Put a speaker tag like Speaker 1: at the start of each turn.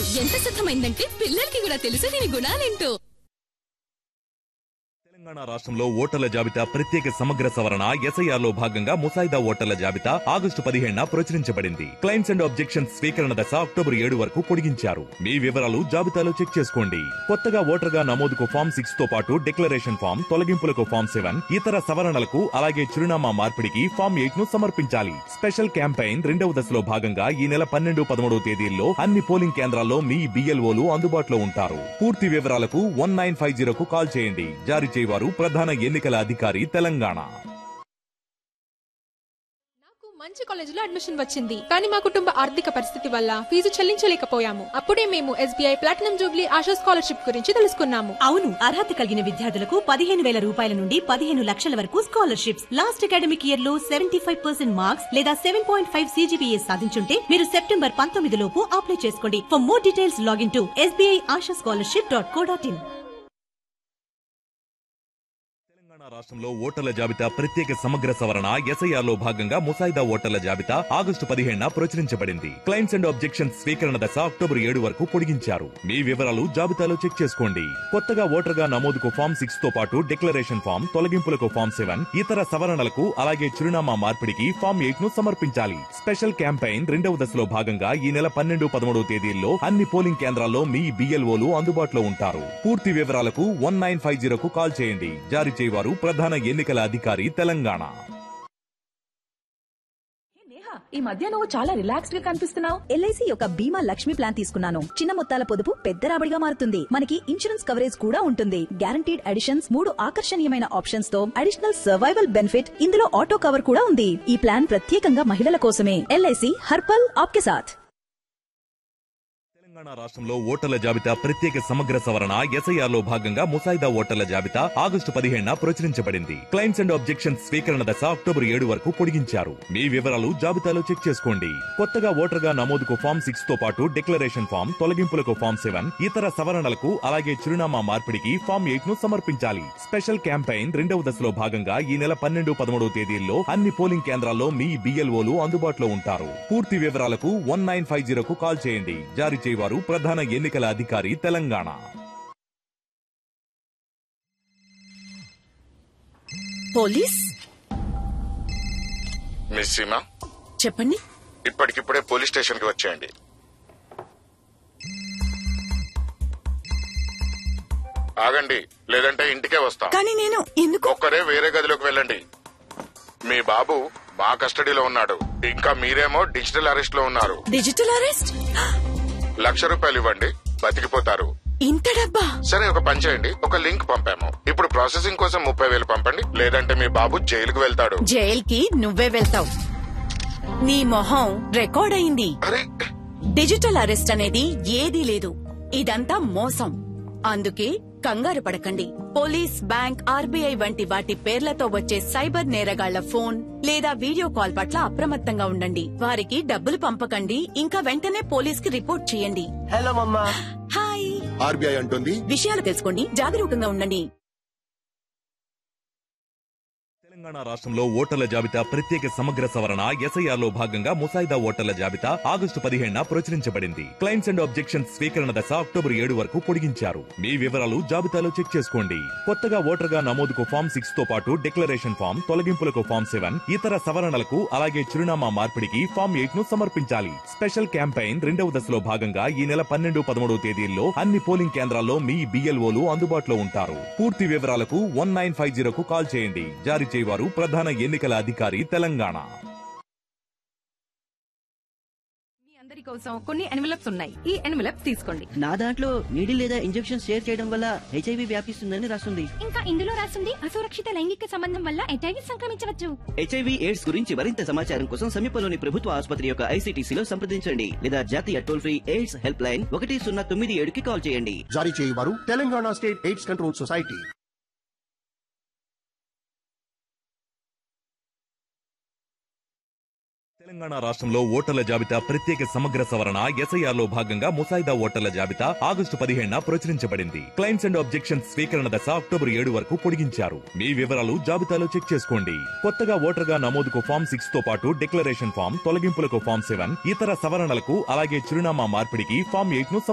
Speaker 1: ఎంత శుద్ధమైందంటే పిల్లలకి కూడా తెలుసు దీని గుణాలేంటో
Speaker 2: తెలంగాణ రాష్ట్రంలో ఓటర్ల జాబితా ప్రత్యేక సమగ్ర సవరణ ఎస్ఐఆర్ లో భాగంగా ముసాయిదా ఓటర్ల జాబితా ఆగస్టు పదిహేడున ప్రచురించబడింది క్లైమ్స్ అండ్ ఆబ్జెక్షన్స్ స్వీకరణ దశ అక్టోబర్ ఏడు వరకు పొడిగించారు మీ వివరాలు జాబితాలో చెక్ చేసుకోండి కొత్తగా ఓటర్ గా నమోదుకు ఫామ్ సిక్స్ తో పాటు డిక్లరేషన్ ఫామ్ తొలగింపులకు ఫామ్ సెవెన్ ఇతర సవరణలకు అలాగే చిరునామా మార్పిడికి ఫామ్ ఎయిట్ ను సమర్పించాలి స్పెషల్ క్యాంపెయిన్ రెండవ దశలో భాగంగా ఈ నెల పన్నెండు పదమూడవ తేదీల్లో అన్ని పోలింగ్ కేంద్రాల్లో మీ బిఎల్ఓలు అందుబాటులో ఉంటారు పూర్తి వివరాలకు వన్ నైన్ ఫైవ్ జీరోకు కాల్ చేయండి జారీ చేయవారు ప్రధాన ఎన్నికల అధికారి తెలంగాణ
Speaker 3: నాకు మంచి కాలేజీలో అడ్మిషన్ వచ్చింది కానీ మా కుటుంబ ఆర్థిక పరిస్థితి వల్ల ఫీజు చెల్లించలేకపోయాము అప్పుడే మేము SBI platinum jubilee Asha scholarship గురించి తెలుసుకున్నాము
Speaker 4: అవును అర్హత కలిగిన విద్యార్థులకు పదిహేను వేల రూపాయల నుండి పదిహేను లక్షల వరకు స్కాలర్షిప్స్ లాస్ట్ అకాడమిక్ ఇయర్ లో సెవెంటీ ఫైవ్ పర్సెంట్ మార్క్స్ లేదా సెవెన్ పాయింట్ ఫైవ్ సీజీపీఏ సాధించుంటే మీరు సెప్టెంబర్ పంతొమ్మిది లోపు అప్లై చేసుకోండి for more details login to SBI Asha scholarship dot co dot in
Speaker 2: Telangana రాష్ట్రంలో ఓటర్ల జాబితా ప్రత్యేక సమగ్ర సవరణ ఎస్ఐఆర్ లో భాగంగా ముసాయిదా ఓటర్ల జాబితా ఆగస్టు పదిహేడున ప్రచురించబడింది క్లైమ్స్ అండ్ ఆబ్జెక్షన్స్ స్వీకరణ దశ అక్టోబర్ ఏడు వరకు పొడిగించారు మీ వివరాలు జాబితాలో చెక్ చేసుకోండి కొత్తగా ఓటర్ గా నమోదుకు ఫామ్ సిక్స్ తో పాటు డిక్లరేషన్ ఫామ్ తొలగింపులకు ఫామ్ సెవెన్ ఇతర సవరణలకు అలాగే చిరునామా మార్పిడికి ఫామ్ ఎయిట్ ను సమర్పించాలి స్పెషల్ క్యాంపెయిన్ రెండవ దశలో భాగంగా ఈ నెల పన్నెండు పదమూడవ తేదీల్లో అన్ని పోలింగ్ కేంద్రాల్లో మీ బిఎల్ఓలు అందుబాటులో ఉంటారు పూర్తి వివరాలకు వన్ నైన్ ఫైవ్ జీరోకు కాల్ చేయండి జారీ చేయవారు ప్రధాన ఎన్నికల అధికారి తెలంగాణ
Speaker 5: నేహా ఈ మధ్య నువ్వు చాలా రిలాక్స్డ్ గా కనిపిస్తున్నావు
Speaker 6: ఎల్ఐసి యొక్క బీమా లక్ష్మి ప్లాన్ తీసుకున్నాను చిన్న మొత్తాల పొదుపు పెద్ద రాబడిగా మారుతుంది మనకి ఇన్సూరెన్స్ కవరేజ్ కూడా ఉంటుంది గ్యారంటీడ్ అడిషన్స్ మూడు ఆకర్షణీయమైన ఆప్షన్స్ తో అడిషనల్ సర్వైవల్ బెనిఫిట్ ఇందులో ఆటో కవర్ కూడా ఉంది ఈ ప్లాన్ ప్రత్యేకంగా మహిళల కోసమే ఎల్ఐసి హర్పల్ ఆప్కే సాథ్
Speaker 2: తెలంగాణ రాష్ట్రంలో ఓటర్ల జాబితా ప్రత్యేక సమగ్ర సవరణ ఎస్ఐఆర్ లో భాగంగా ముసాయిదా ఓటర్ల జాబితా ఆగస్టు పదిహేడున ప్రచురించబడింది క్లైమ్స్ అండ్ ఆబ్జెక్షన్స్ స్వీకరణ దశ అక్టోబర్ ఏడు వరకు పొడిగించారు మీ వివరాలు జాబితాలో చెక్ చేసుకోండి కొత్తగా ఓటర్ గా నమోదుకు ఫామ్ సిక్స్ తో పాటు డిక్లరేషన్ ఫామ్ తొలగింపులకు ఫామ్ సెవెన్ ఇతర సవరణలకు అలాగే చిరునామా మార్పిడికి ఫామ్ ఎయిట్ ను సమర్పించాలి స్పెషల్ క్యాంపెయిన్ రెండవ దశలో భాగంగా ఈ నెల పన్నెండు పదమూడవ తేదీల్లో అన్ని పోలింగ్ కేంద్రాల్లో మీ బిఎల్ఓలు అందుబాటులో ఉంటారు పూర్తి వివరాలకు వన్ నైన్ ఫైవ్ జీరోకు కాల్ చేయండి జారీ చేయవారు ప్రధాన ఎన్నికల అధికారి తెలంగాణ
Speaker 6: పోలీస్
Speaker 7: మిస్ సీమా
Speaker 6: చెప్పండి
Speaker 7: ఇప్పటికిప్పుడే పోలీస్ స్టేషన్ కి వచ్చేయండి ఆగండి లేదంటే ఇంటికే వస్తాం
Speaker 6: కానీ నేను ఎందుకు
Speaker 7: ఒక్కరే వేరే గదిలోకి వెళ్ళండి మీ బాబు మా కస్టడీలో ఉన్నాడు ఇంకా మీరేమో డిజిటల్ అరెస్ట్ లో ఉన్నారు
Speaker 6: డిజిటల్ అరెస్ట్
Speaker 7: లక్ష రూపాయలు ఇవ్వండి బతికిపోతారు
Speaker 6: ఇంత డబ్బా
Speaker 7: సరే ఒక పని చేయండి ఒక లింక్ పంపాము ఇప్పుడు ప్రాసెసింగ్ కోసం ముప్పై వేలు పంపండి లేదంటే మీ బాబు జైలుకు వెళ్తాడు
Speaker 6: జైల్కి నువ్వే వెళ్తావు నీ మొహం రికార్డ్ అయింది
Speaker 7: అరే
Speaker 6: డిజిటల్ అరెస్ట్ అనేది ఏదీ లేదు ఇదంతా మోసం అందుకే కంగారు పడకండి పోలీస్ బ్యాంక్ ఆర్బీఐ వంటి వాటి పేర్లతో వచ్చే సైబర్ నేరగాళ్ల ఫోన్ లేదా వీడియో కాల్ పట్ల అప్రమత్తంగా ఉండండి వారికి డబ్బులు పంపకండి ఇంకా వెంటనే పోలీస్ కి రిపోర్ట్ చేయండి
Speaker 8: హలో మమ్మా
Speaker 6: హాయ్
Speaker 7: ఆర్బీఐ అంటుంది
Speaker 6: విషయాలు తెలుసుకోండి జాగరూకంగా ఉండండి
Speaker 2: తెలంగాణ రాష్ట్రంలో ఓటర్ల జాబితా ప్రత్యేక సమగ్ర సవరణ ఎస్ఐఆర్ లో భాగంగా ముసాయిదా ఓటర్ల జాబితా ఆగస్టు పదిహేడున ప్రచురించబడింది క్లైమ్స్ అండ్ ఆబ్జెక్షన్స్ స్వీకరణ దశ అక్టోబర్ ఏడు వరకు పొడిగించారు మీ వివరాలు జాబితాలో చెక్ చేసుకోండి కొత్తగా ఓటర్ గా నమోదుకు ఫామ్ సిక్స్ తో పాటు డిక్లరేషన్ ఫామ్ తొలగింపులకు ఫామ్ సెవెన్ ఇతర సవరణలకు అలాగే చిరునామా మార్పిడికి ఫామ్ ఎయిట్ ను సమర్పించాలి స్పెషల్ క్యాంపెయిన్ రెండవ దశలో భాగంగా ఈ నెల పన్నెండు పదమూడవ తేదీల్లో అన్ని పోలింగ్ కేంద్రాల్లో మీ బిఎల్ఓలు అందుబాటులో ఉంటారు పూర్తి వివరాలకు వన్ నైన్ ఫైవ్ జీరోకు కాల్ చేయండి జారీ చేయవారు ప్రధాన ఎన్నికల అధికారి తెలంగాణ
Speaker 5: మీ అందరి కోసం కొన్ని ఎన్వలప్స్ ఉన్నాయి ఈ ఎన్వలప్స్ తీసుకోండి
Speaker 8: నా దాంట్లో నీడి లేదా ఇంజెక్షన్ షేర్ చేయడం వల్ల హెచ్ఐవి వ్యాపిస్తుందని రాస్తుంది
Speaker 1: ఇంకా ఇందులో రాసింది అసురక్షిత లైంగిక సంబంధం వల్ల ఎటైవి సంక్రమించవచ్చు
Speaker 8: హెచ్ఐవి ఎయిడ్స్ గురించి మరింత సమాచారం కోసం సమీపంలోని ప్రభుత్వ ఆసుపత్రి యొక్క ఐసీటీసీలో సంప్రదించండి లేదా జాతీయ toll free AIDS helpline ఒకటి సున్నా తొమ్మిది ఏడుకి కాల్ చేయండి
Speaker 9: జారీ చేయవారు Telangana state AIDS control society
Speaker 2: Telangana రాష్ట్రంలో ఓటర్ల జాబితా ప్రత్యేక సమగ్ర సవరణ ఎస్ఐఆర్ లో భాగంగా ముసాయిదా ఓటర్ల జాబితా ఆగస్టు పదిహేడున ప్రచురించబడింది క్లైమ్స్ అండ్ ఆబ్జెక్షన్స్ స్వీకరణ దశ అక్టోబర్ ఏడు వరకు పొడిగించారు మీ వివరాలు జాబితాలో చెక్ చేసుకోండి కొత్తగా ఓటర్ గా నమోదుకు ఫామ్ సిక్స్ తో పాటు డిక్లరేషన్ ఫామ్ తొలగింపులకు ఫామ్ సెవెన్ ఇతర సవరణలకు అలాగే చిరునామా మార్పిడికి ఫామ్ ఎయిట్ ను